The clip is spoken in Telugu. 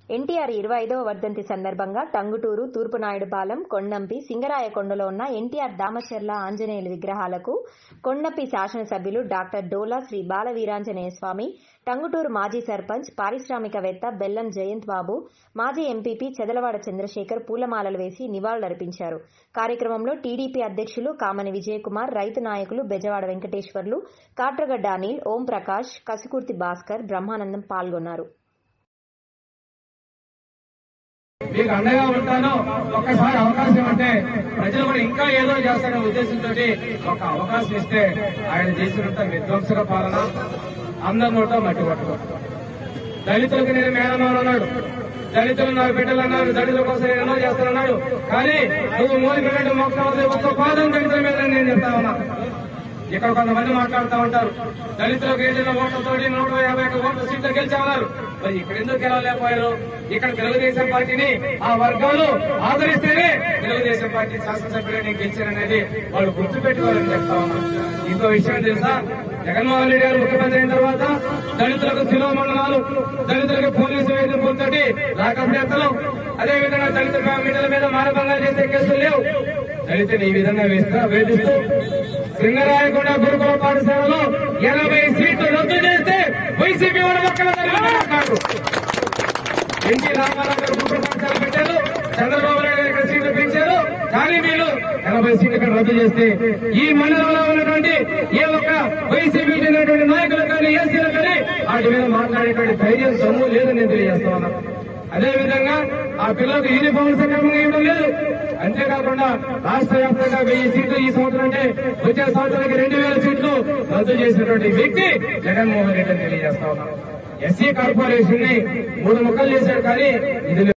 ఎన్టీఆర్ ఇరవై ఐదవ వర్ధంతి సందర్భంగా టంగుటూరు తూర్పునాయుడుపాలెం కొండంపి సింగరాయకొండలో ఉన్న ఎన్టీఆర్ దామచర్ల ఆంజనేయుల విగ్రహాలకు కొండంపి శాసనసభ్యులు డాక్టర్ డోలా శ్రీ బాల వీరాంజనేయ స్వామి టంగుటూరు మాజీ సర్పంచ్ పారిశ్రామికవేత్త బెల్లం జయంత్ బాబు మాజీ ఎంపీపీ చెదలవాడ చంద్రశేఖర్ పూలమాలలు వేసి నివాళులర్పించారు కార్యక్రమంలో టీడీపీ అధ్యక్షులు కామని విజయకుమార్ రైతు నాయకులు బెజవాడ వెంకటేశ్వర్లు కాట్రగడ్డ అనిల్ ఓం ప్రకాష్ కసుకుర్తి భాస్కర్ బ్రహ్మానందం పాల్గొన్నారు మీకు అండగా ఉంటాను ఒక్కసారి అవకాశం అంటే ప్రజలు కూడా ఇంకా ఏదో చేస్తారనే ఉద్దేశంతో ఒక అవకాశం ఇస్తే ఆయన చేసినంత విధ్వంసక పాలన అందరి నోట మట్టి పట్టుకోవడం దళితులకు నేను మేనమాను అన్నాడు దళితులు నా బిడ్డలు అన్నారు దళితుల కోసం నేను ఎన్నో చేస్తానన్నాడు కానీ నువ్వు మోదీ ముఖ్యమంత్రి ఒక్క పాదం దళితుల మీద నేను చెప్తా ఉన్నా ఇక్కడ కొంతమంది మాట్లాడుతూ ఉంటారు దళితులకు ఏదైనా ఓట్లతో నూట యాభై ఒక్క ఓట్ల సీట్లు గెలిచామన్నారు మరి ఇక్కడ ఎందుకు గెలవలేకపోయారు ఇక్కడ తెలుగుదేశం పార్టీని ఆ వర్గాలు ఆదరిస్తేనే తెలుగుదేశం పార్టీ శాసనసభ్యులు నేను గెలిచాననేది వాళ్ళు గుర్తుపెట్టుకోవాలని చెప్తా ఉన్నారు ఇంకో విషయం తెలుసా జగన్మోహన్ రెడ్డి గారు ముఖ్యమంత్రి అయిన తర్వాత దళితులకు శిలో మండలాలు దళితులకు పోలీసు వేధింపులతోటి రాకపోతే అదేవిధంగా దళిత బిడ్డల మీద మానభంగాలు చేసే కేసులు లేవు దళితులు ఈ విధంగా వేస్తా వేధిస్తూ సింగరాయకొండ గురుకుల పాఠశాలలో ఎనభై సీట్లు రద్దు చేస్తే వైసీపీ వాడు ఒక్కరు ఎన్టీ రామారావు గారు గురుకుల పాఠశాల పెట్టారు చంద్రబాబు నాయుడు గారు ఇక్కడ సీట్లు పెంచారు కానీ వీళ్ళు ఎనభై సీట్లు ఇక్కడ రద్దు చేస్తే ఈ మండలంలో ఉన్నటువంటి ఏ ఒక్క వైసీపీ చెందినటువంటి నాయకులు కానీ ఎస్సీలు కానీ వాటి మీద మాట్లాడేటువంటి ధైర్యం సొమ్ము లేదని నేను తెలియజేస్తా ఉన్నాను అదే విధంగా ఆ పిల్లలకు యూనిఫామ్ సక్రమంగా ఇవ్వడం లేదు అంతేకాకుండా రాష్ట్ర వ్యాప్తంగా వెయ్యి సీట్లు ఈ సంవత్సరం అంటే వచ్చే సంవత్సరానికి రెండు వేల సీట్లు రద్దు చేసినటువంటి వ్యక్తి జగన్మోహన్ రెడ్డి అని తెలియజేస్తా ఉన్నాం ఎస్సీ కార్పొరేషన్ ని మూడు ముక్కలు చేశాడు కానీ ఇది